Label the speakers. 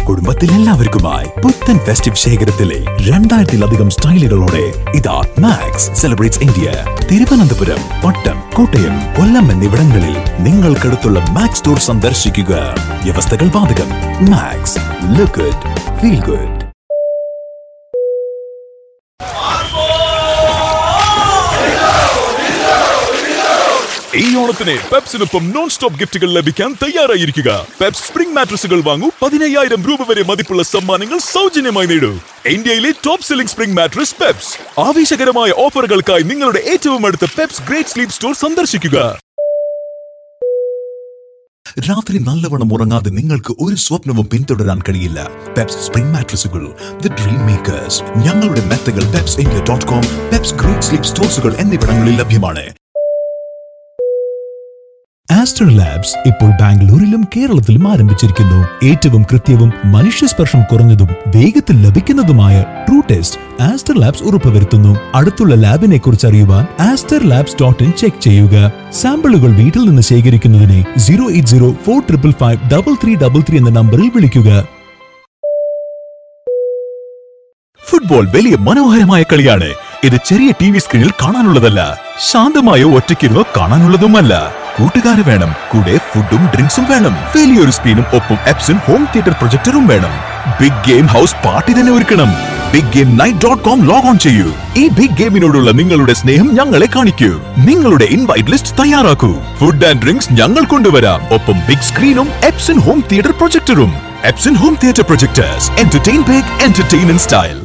Speaker 1: കുടുംബത്തിൽ എല്ലാവർക്കുമായി പുത്തൻ ഫെസ്റ്റീവ് ശേഖരത്തിലെ രണ്ടായിരത്തിലധികം സ്റ്റൈലുകളോടെ ഇതാ Max celebrates India Thiruvananthapuram Pattom Kottayam Kollam എന്നിവിടങ്ങളിൽ നിങ്ങൾക്കടുത്തുള്ള മാക്സ് സ്റ്റോർ സന്ദർശിക്കുക വ്യവസ്ഥകൾ ബാധകം Max look good feel good
Speaker 2: ഈ ഓണത്തിന് പെപ്സിനൊപ്പം നോൺ സ്റ്റോപ്പ് ഗിഫ്റ്റുകൾ ലഭിക്കാൻ തയ്യാറായിരിക്കുക പെപ്സ് സ്പ്രിംഗ് മാട്രസുകൾ വാങ്ങൂ പതിനയ്യായിരം രൂപ വരെ മതിപ്പുള്ള സമ്മാനങ്ങൾ സൗജന്യമായി നേടൂ ഇന്ത്യയിലെ top selling spring mattress Peps ആവേശകരമായ ഓഫറുകൾക്കായി നിങ്ങളുടെ ഏറ്റവും അടുത്ത പെപ്സ് ഗ്രേറ്റ് സ്ലീപ് സ്റ്റോർ സന്ദർശിക്കുക
Speaker 1: രാത്രി നല്ലവണ്ണം ഉറങ്ങാതെ നിങ്ങൾക്ക് ഒരു സ്വപ്നവും പിന്തുടരാൻ കഴിയില്ല പെപ്സ് സ്പ്രിംഗ് മാട്രസുകൾ ദി ഡ്രീം മേക്കേഴ്സ് ഞങ്ങളുടെ മെത്തകൾ Peps India dot com Peps great sleep സ്റ്റോഴ്സുകൾ എന്നിവിടങ്ങളിൽ ലഭ്യമാണ് ആസ്റ്റർ ലാബ്സ് ഇപ്പോൾ ബാംഗ്ലൂരിലും കേരളത്തിലും ആരംഭിച്ചിരിക്കുന്നു ഏറ്റവും കൃത്യവും മനുഷ്യസ്പർശം കുറഞ്ഞതും വേഗത്തിൽ ലഭിക്കുന്നതുമായ ട്രൂ ടെസ്റ്റ് ആസ്റ്റർ ലാബ്സ് ഉറപ്പുവരുത്തുന്നു അടുത്തുള്ള ലാബിനെ കുറിച്ച് അറിയുവാൻ Aster labs dot in check ചെയ്യുക സാമ്പിളുകൾ വീട്ടിൽ നിന്ന് ശേഖരിക്കുന്നതിന് zero eight zero four triple five double three double three എന്ന നമ്പറിൽ വിളിക്കുക ഫുട്ബോൾ വലിയ മനോഹരമായ കളിയാണ് ഇത് ചെറിയ ടി വി സ്ക്രീനിൽ കാണാനുള്ളതല്ല ശാന്തമായോ ഒറ്റയ്ക്കിരുന്നോ കാണാനുള്ളതുമല്ല കൂട്ടുകാര് വേണം കൂടെ ഫുഡും ഡ്രിങ്ക്സും വേണം വലിയൊരു സ്ക്രീനും ഒപ്പം എപ്സൺ ഹോം തിയേറ്റർ പ്രൊജക്ടറും വേണം ബിഗ് ഗെയിം ഹൗസ് പാർട്ടി തന്നെ ഒരുക്കണം big game night dot com log on ചെയ്യൂ ഈ ബിഗ് ഗെയിമിനോടുള്ള നിങ്ങളുടെ സ്നേഹം ഞങ്ങളെ കാണിക്കൂ നിങ്ങളുടെ ഇൻവൈറ്റ് ലിസ്റ്റ് തയ്യാറാക്കൂ ഫുഡ് ആൻഡ് ഡ്രിങ്ക്സ് ഞങ്ങൾ കൊണ്ടുവരാം ഒപ്പം ബിഗ് സ്ക്രീനും എപ്സൺ ഹോം തിയേറ്റർ പ്രൊജക്ടറും Epson home theatre projectors entertain big entertain in style